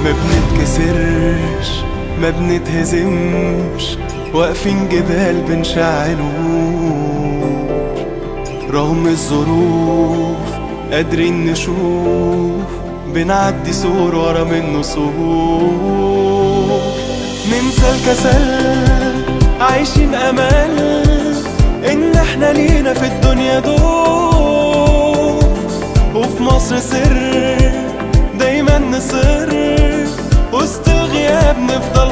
ما بنتكسرش ما بنتهزمش واقفين جبال بنشع نور رغم الظروف قادرين نشوف بنعدي سور ورا منه سور ننسى الكسل عايشين امل ان احنا لينا في الدنيا دور وفي مصر سر دايما نصر وسط الغياب نفضل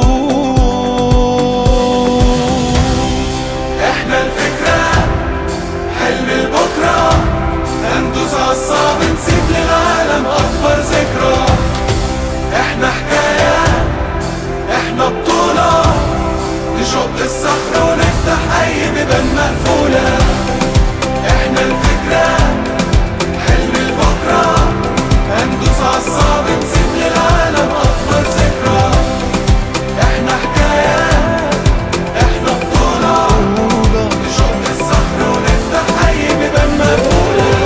حضور احنا الفكرة حلم البكرة هندوس عالصعب نسيب للعالم أكبر ذكرى احنا حكاية احنا بطولة نشق الصخر ونفتح أي بيبان مقفولة احنا الفكرة حلم البكرة هندوس عالصعب نسيب للعالم أكبر ذكرى احنا حكاية احنا بطولة نشق الصخر ونفتح أي بيبان مقفولة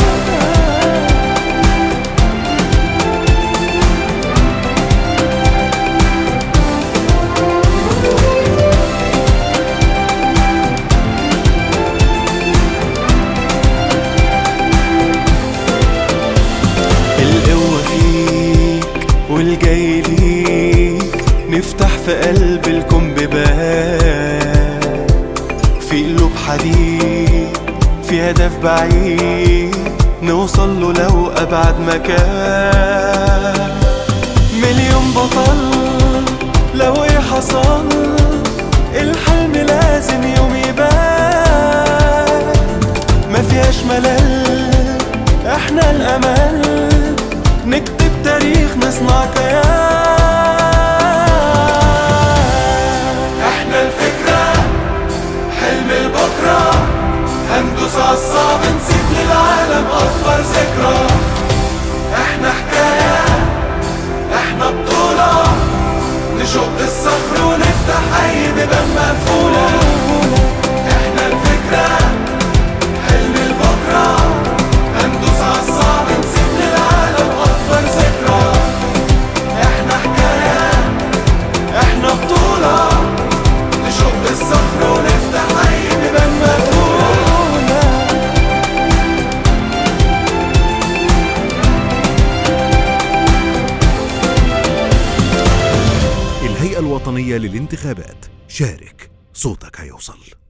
القوة فيك والجاي ليك نفتح في قلب الكون بيبان في قلوب حديد في هدف بعيد نوصل له لو أبعد مكان مليون بطل لو ايه حصل الحلم لازم يوم يبان ما فيهاش ملل احنا الامل نكتب تاريخ نصنع كيان احنا الفكرة حلم البكرة هندوس عالصعب نسيب للعالم اكبر ذكرى احنا حكاية احنا بطولة نشق الصخر ونفتح اي بيبان مقفولة احنا الفكرة حلم البكرة هندوس عالصعب نسيب للعالم أكبر ذكرى احنا حكاية احنا بطولة نشق الصخر ونفتح أي بيبان مقفولة الهيئة الوطنية للانتخابات شارك صوتك هيوصل